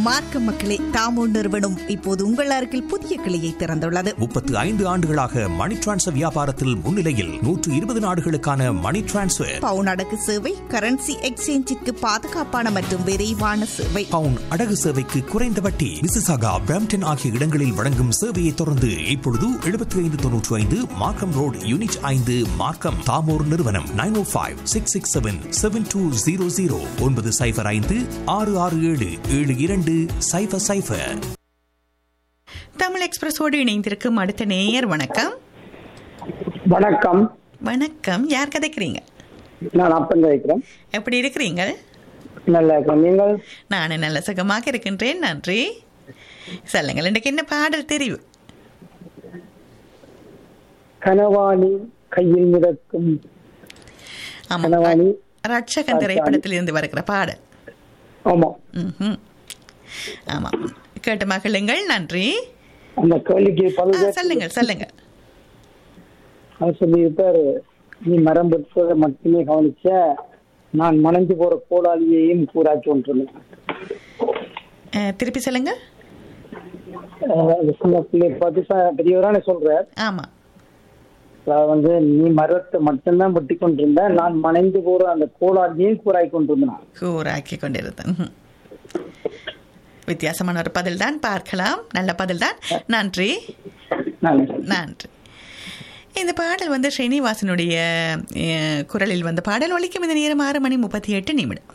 மார்க்க மக்களே தாமோ நிறுவனம் இப்போது உங்கள் அருகில் புதிய கிளையை திறந்துள்ளது முப்பத்து ஐந்து ஆண்டுகளாக மணி டிரான்ஸ்ஃபர் வியாபாரத்தில் முன்னிலையில் நூற்று இருபது நாடுகளுக்கான மணி டிரான்ஸ்ஃபர் பவுன் அடகு சேவை கரன்சி எக்ஸ்சேஞ்சிற்கு பாதுகாப்பான மற்றும் விரைவான சேவை பவுன் அடகு சேவைக்கு குறைந்த வட்டி மிசிசாகா பிரம்டன் ஆகிய இடங்களில் வழங்கும் சேவையை தொடர்ந்து இப்பொழுது எழுபத்தி ஐந்து தொன்னூற்றி ஐந்து மார்க்கம் ரோடு யூனிட் ஐந்து மார்க்கம் தாமோர் நிறுவனம் nine O five six six seven seven two zero zero ஒன்பது சைஃபர் ஐந்து ஆறு ஆறு ஏழு ஏழு இரண்டு சைஃபர் சைஃபர் தமிழ் எக்ஸ்பிரஸோடு இணைந்திருக்கும் அடுத்த நேயர் வணக்கம் வணக்கம் வணக்கம் யார் கதைக்கிறீங்க நான் அப்பன் வைக்கிறேன் எப்படி இருக்கிறீங்க நல்லா இருக்கேன் நீங்கள் நான் நல்ல சுகமாக இருக்கின்றேன் நன்றி சொல்லுங்கள் இன்றைக்கு என்ன பாடல் தெரியும் கனவாணி கையில் மிதக்கும் ஆமாம் கனவாணி ரட்சகன் திரைப்படத்திலிருந்து வருகிற பாடல் ஆமா ம்ஹும். ஆமாம் கேட்டு மகிழுங்கள் நன்றி அந்த கேள்விக்கு ஆ, பதில் சொல்லுங்கள் சொல்லுங்கள் அவர் சொல்லியிருப்பாரு நீ மரம் பெற்றதை மட்டுமே கவனிச்ச நான் மணஞ்சு போற கோடாலியையும் கூறாக்கி கொண்டிருந்தேன் அஹ், திருப்பி சொல்லுங்க அஹ் அது சின்ன பிள்ளை பார்த்து ச- பெரியவரான சொல்றார் ஆமாம் அதாவது வந்து நீ மரத்தை மட்டும்தான் வெட்டி கொண்டிருந்த நான் மணைந்து போற அந்த கோடாலியையும் கூறாக்கி கொண்டிருந்தேன் கூறாக்கி கொண்டிருந்தேன் ம்ஹும். வித்தியாசமான ஒரு பதில் தான் பார்க்கலாம் நல்ல பதில் தான் நன்றி நான் நன்றி இந்த பாடல் வந்து ஸ்ரீனிவாசனுடைய அஹ், குரலில் வந்த பாடல் ஒலிக்கும் இந்த நேரம் ஆறு மணி முப்பத்தி எட்டு நிமிடம்